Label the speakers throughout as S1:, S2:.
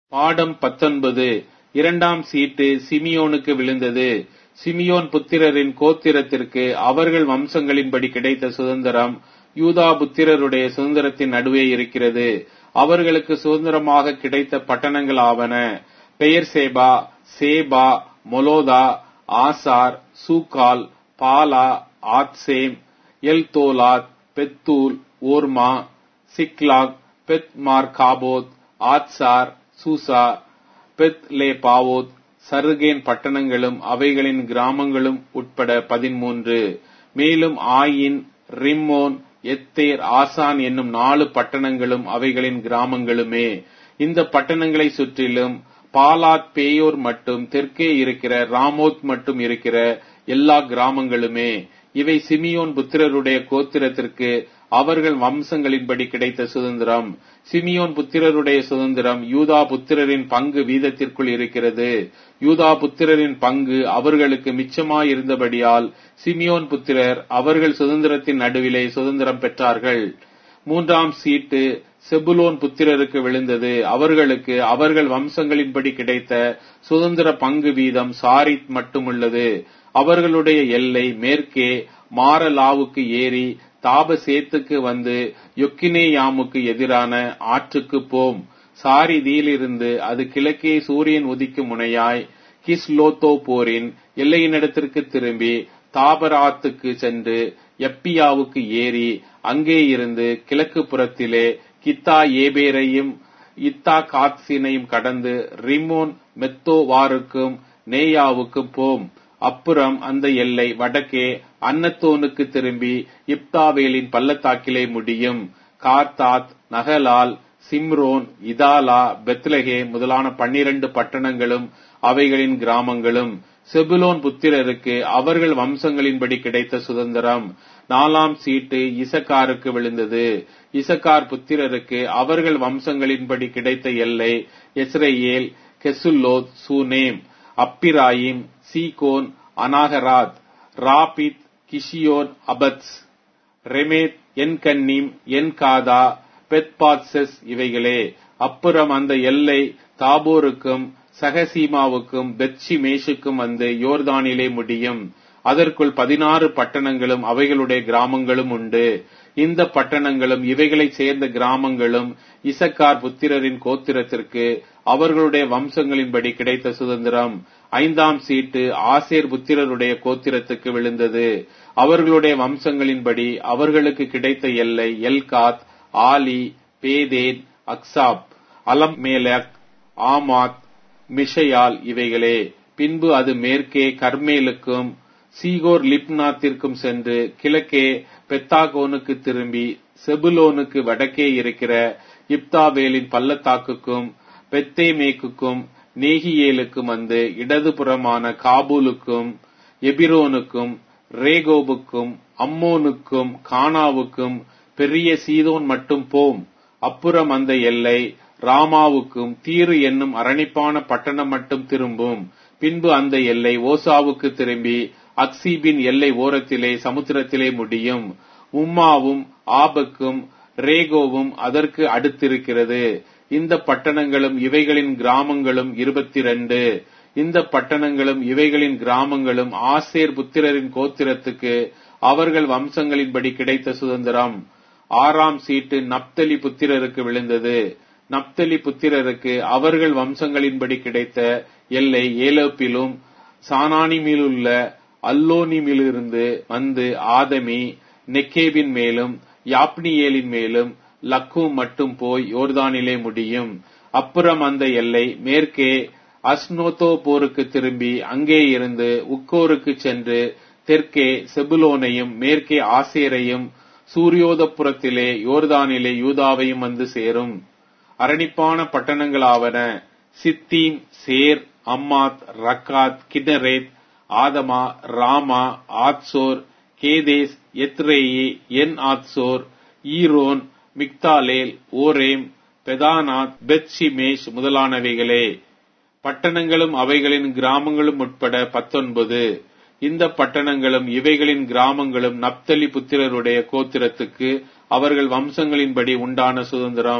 S1: பாடம் பத்தொன்பது இரண்டாம் சீட்டு சிமியோனுக்கு விழுந்தது சிமியோன் புத்திரரின் கோத்திரத்திற்கு அவர்கள் வம்சங்களின்படி கிடைத்த சுதந்திரம் யூதா புத்திரருடைய சுதந்திரத்தின் நடுவே இருக்கிறது அவர்களுக்கு சுதந்திரமாக கிடைத்த பட்டணங்கள் ஆவன பெயர்சேபா சேபா மொலோதா ஆசார் சூகால் பாலா ஆத்சேம் எல்தோலாத் பெத்தூல் ஓர்மா சிக்லாக் பெத் மார்காபோத் ஆத்சார் சூசா பெத் லே பாவோத் சருகேன் பட்டணங்களும் அவைகளின் கிராமங்களும் உட்பட பதிமூன்று மேலும் ஆயின் ரிம்மோன் எத்தேர் ஆசான் என்னும் நாலு பட்டணங்களும் அவைகளின் கிராமங்களுமே இந்த பட்டணங்களை சுற்றிலும் பாலாத் பேயோர் மட்டும் தெற்கே இருக்கிற ராமோத் மட்டும் இருக்கிற எல்லா கிராமங்களுமே இவை சிமியோன் புத்திரருடைய கோத்திரத்திற்கு அவர்கள் வம்சங்களின்படி கிடைத்த சுதந்திரம் சிமியோன் புத்திரருடைய சுதந்திரம் யூதா புத்திரரின் பங்கு வீதத்திற்குள் இருக்கிறது யூதா புத்திரரின் பங்கு அவர்களுக்கு மிச்சமாயிருந்தபடியால் சிமியோன் புத்திரர் அவர்கள் சுதந்திரத்தின் நடுவிலே சுதந்திரம் பெற்றார்கள் மூன்றாம் சீட்டு செபுலோன் புத்திரருக்கு விழுந்தது அவர்களுக்கு அவர்கள் வம்சங்களின்படி கிடைத்த சுதந்திர பங்கு வீதம் சாரித் மட்டுமுள்ளது அவர்களுடைய எல்லை மேற்கே மாரலாவுக்கு ஏறி தாபசேத்துக்கு வந்து யொக்கினேயாமுக்கு எதிரான ஆற்றுக்கு போம் சாரிதியிலிருந்து அது கிழக்கே சூரியன் உதிக்கும் முனையாய் கிஸ்லோத்தோ போரின் எல்லையினிடத்திற்கு திரும்பி தாபராத்துக்கு சென்று எப்பியாவுக்கு ஏறி அங்கே இருந்து கிழக்கு புறத்திலே கித்தா ஏபேரையும் இத்தா காத்சினையும் கடந்து ரிமோன் மெத்தோவாருக்கும் நேயாவுக்கும் போம் அப்புறம் அந்த எல்லை வடக்கே அன்னத்தோனுக்கு திரும்பி இப்தாவேலின் பள்ளத்தாக்கிலே முடியும் கார்த்தாத் நகலால் சிம்ரோன் இதாலா பெத்லகே முதலான பன்னிரண்டு பட்டணங்களும் அவைகளின் கிராமங்களும் செபுலோன் புத்திரருக்கு அவர்கள் வம்சங்களின்படி கிடைத்த சுதந்திரம் நாலாம் சீட்டு இசக்காருக்கு விழுந்தது இசக்கார் புத்திரருக்கு அவர்கள் வம்சங்களின்படி கிடைத்த எல்லை எஸ்ரேல் கெசுல்லோத் சூனேம் அப்பிராயிம் சீகோன் அனாகராத் ராபித் கிஷியோன் அபத்ஸ் ரெமேத் என் கன்னீம் என் காதா பெத்பாத்சஸ் இவைகளே அப்புறம் அந்த எல்லை தாபோருக்கும் சகசீமாவுக்கும் பெத்ஷி மேஷுக்கும் வந்து யோர்தானிலே முடியும் அதற்குள் பதினாறு பட்டணங்களும் அவைகளுடைய கிராமங்களும் உண்டு இந்த பட்டணங்களும் இவைகளைச் சேர்ந்த கிராமங்களும் இசக்கார் புத்திரரின் கோத்திரத்திற்கு அவர்களுடைய வம்சங்களின்படி கிடைத்த சுதந்திரம் ஐந்தாம் சீட்டு ஆசேர் புத்திரருடைய கோத்திரத்துக்கு விழுந்தது அவர்களுடைய வம்சங்களின்படி அவர்களுக்கு கிடைத்த எல்லை எல்காத் ஆலி பேதேன் அக்சாப் அலம் மேலக் ஆமாத் மிஷையால் இவைகளே பின்பு அது மேற்கே கர்மேலுக்கும் சீகோர் லிப்னாத்திற்கும் சென்று கிழக்கே பெத்தாகோனுக்கு திரும்பி செபுலோனுக்கு வடக்கே இருக்கிற இப்தாவேலின் பள்ளத்தாக்குக்கும் பெத்தேமேக்குக்கும் நேகியேலுக்கும் வந்து இடதுபுறமான காபூலுக்கும் எபிரோனுக்கும் ரேகோபுக்கும் அம்மோனுக்கும் கானாவுக்கும் பெரிய சீதோன் மட்டும் போம் அப்புறம் அந்த எல்லை ராமாவுக்கும் தீரு என்னும் அரணிப்பான பட்டணம் மட்டும் திரும்பும் பின்பு அந்த எல்லை ஓசாவுக்கு திரும்பி அக்சீபின் எல்லை ஓரத்திலே சமுத்திரத்திலே முடியும் உம்மாவும் ஆபக்கும் ரேகோவும் அதற்கு அடுத்திருக்கிறது இந்த பட்டணங்களும் இவைகளின் கிராமங்களும் இருபத்தி ரெண்டு இந்த பட்டணங்களும் இவைகளின் கிராமங்களும் ஆசேர் புத்திரரின் கோத்திரத்துக்கு அவர்கள் வம்சங்களின்படி கிடைத்த சுதந்திரம் ஆறாம் சீட்டு நப்தலி புத்திரருக்கு விழுந்தது நப்தலி புத்திரருக்கு அவர்கள் வம்சங்களின்படி கிடைத்த எல்லை ஏலோப்பிலும் சானானிமிலுள்ள அல்லோனிமிலிருந்து வந்து ஆதமி நெக்கேபின் மேலும் யாப்னியேலின் மேலும் லக்கும் மட்டும் போய் யோர்தானிலே முடியும் அப்புறம் அந்த எல்லை மேற்கே அஸ்னோதோ போருக்கு திரும்பி அங்கே இருந்து உக்கோருக்கு சென்று தெற்கே செபுலோனையும் மேற்கே ஆசேரையும் சூரியோதப்புறத்திலே யோர்தானிலே யூதாவையும் வந்து சேரும் அரணிப்பான பட்டணங்களாவன சித்தீம் சேர் அம்மாத் ரக்காத் கின்னரேத் ஆதமா ராமா ஆத்சோர் கேதேஸ் எத்ரேயி என் ஆத்சோர் ஈரோன் மிக்தாலேல் ஓரேம் பெதானாத் பெத்ஷிமேஷ் முதலானவைகளே பட்டணங்களும் அவைகளின் கிராமங்களும் உட்பட பத்தொன்பது இந்த பட்டணங்களும் இவைகளின் கிராமங்களும் நப்தலி புத்திரருடைய கோத்திரத்துக்கு அவர்கள் வம்சங்களின்படி உண்டான சுதந்திரம்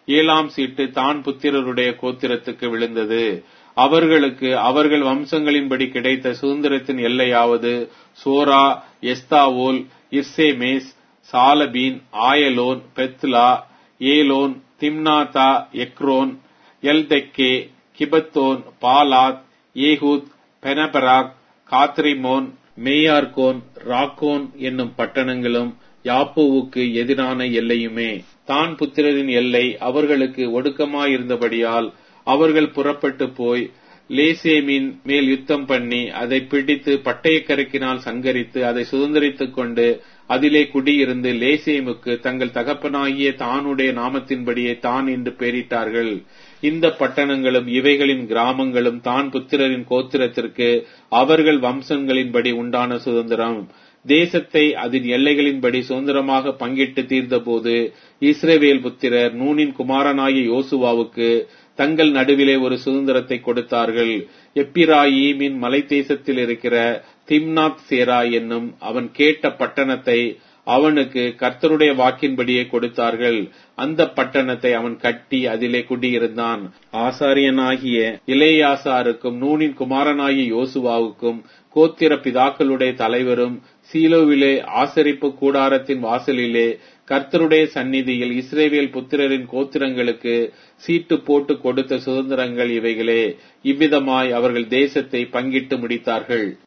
S1: ஏழாம் சீட்டு தான் புத்திரருடைய கோத்திரத்துக்கு விழுந்தது அவர்களுக்கு அவர்கள் வம்சங்களின்படி கிடைத்த சுதந்திரத்தின் எல்லையாவது Zorah Eshtaol Ir shemesh Shaalabbin Aijalon பெத்லா Elon Timnah Ekron Eltekeh Gibbethon Baalath Jehud Bene berak Gath rimmon Me jarkon Rakkon என்னும் பட்டணங்களும் யாப்போவுக்கு எதிரான எல்லையுமே தான் புத்திரரின் எல்லை அவர்களுக்கு ஒடுக்கமாயிருந்தபடியால் அவர்கள் புறப்பட்டு போய் லேசேமின் மேல் யுத்தம் பண்ணி அதை பிடித்து பட்டயக்கருக்கினால் சங்கரித்து அதை சுதந்திரித்துக் கொண்டு அதிலே குடியிருந்து லேசேமுக்கு தங்கள் தகப்பனாகிய தானுடைய நாமத்தின்படியே தான் என்று பெயரிட்டார்கள் இந்த பட்டணங்களும் இவைகளின் கிராமங்களும் தான் புத்திரரின் கோத்திரத்திற்கு அவர்கள் வம்சங்களின்படி உண்டான சுதந்திரம் தேசத்தை அதன் எல்லைகளின்படி சுதந்திரமாக பங்கிட்டு தீர்ந்தபோது இஸ்ரேவேல் புத்திரர் நூனின் குமாரனாகிய யோசுவாவுக்கு தங்கள் நடுவிலே ஒரு சுதந்திரத்தை கொடுத்தார்கள் எப்பிராயீமின் மலை தேசத்தில் இருக்கிற திம்னாத் சேரா என்னும் அவன் கேட்ட பட்டணத்தை அவனுக்கு கர்த்தருடைய வாக்கின்படியே கொடுத்தார்கள் அந்த பட்டணத்தை அவன் கட்டி அதிலே குடியிருந்தான் ஆசாரியனாகிய இளையாசாருக்கும் நூனின் குமாரனாகிய யோசுவாவுக்கும் கோத்திர பிதாக்களுடைய தலைவரும் சீலோவிலே ஆசரிப்பு கூடாரத்தின் வாசலிலே கர்த்தருடைய சந்நிதியில் இஸ்ரேவேல் புத்திரரின் கோத்திரங்களுக்கு சீட்டு போட்டு கொடுத்த சுதந்திரங்கள் இவைகளே இவ்விதமாய் அவர்கள் தேசத்தை பங்கிட்டு முடித்தார்கள்